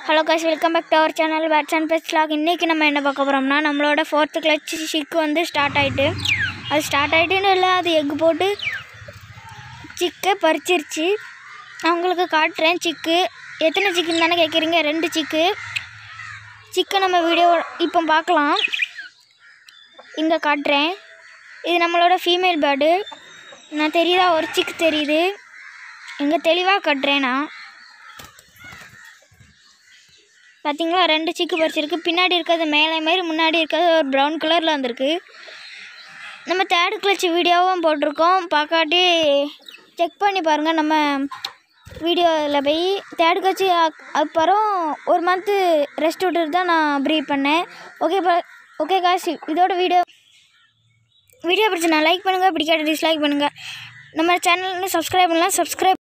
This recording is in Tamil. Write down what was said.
hello guys welcome back to our channel pets and best log இன்றைக்கி நம்ம என்ன பார்க்க போகிறோம்னா நம்மளோட ஃபோர்த்து கிளச் சிக்கு வந்து ஸ்டார்ட் ஆகிட்டு அது ஸ்டார்ட் ஆகிட்டுன்னு இல்லை அது எக் போட்டு சிக்கை பறிச்சிருச்சு நான் உங்களுக்கு காட்டுறேன் சிக்கு எத்தனை சிக்குன்னு தானே கேட்குறீங்க ரெண்டு சிக்கு சிக்கை நம்ம வீடியோ இப்போ பார்க்கலாம் இங்கே காட்டுறேன் இது நம்மளோட ஃபீமேல் பேர்டு நான் தெரியுதா ஒரு சிக்கு தெரியுது இங்கே தெளிவாக கட்டுறேன் நான் பார்த்தீங்களா ரெண்டு சிக்கு பறிச்சிருக்கு பின்னாடி இருக்கிறது மேலே மாதிரி முன்னாடி இருக்கிறது ஒரு ப்ரௌன் கலரில் வந்திருக்கு நம்ம தேர்டு கிளச் வீடியோவும் போட்டிருக்கோம் பார்க்காட்டி செக் பண்ணி பாருங்கள் நம்ம வீடியோவில் போய் தேர்டு கிளச்சு அப்புறம் ஒரு மந்த்து ரெஸ்ட் விட்டுட்டு தான் நான் ப்ரீவ் பண்ணேன் ஓகே ஓகே காசு இதோட வீடியோ வீடியோ பிடிச்சி நான் லைக் பண்ணுங்கள் பிடிக்காட்டி டிஸ்லைக் பண்ணுங்கள் நம்ம சேனல் சப்ஸ்கிரைப் பண்ணலாம் சப்ஸ்கிரைப்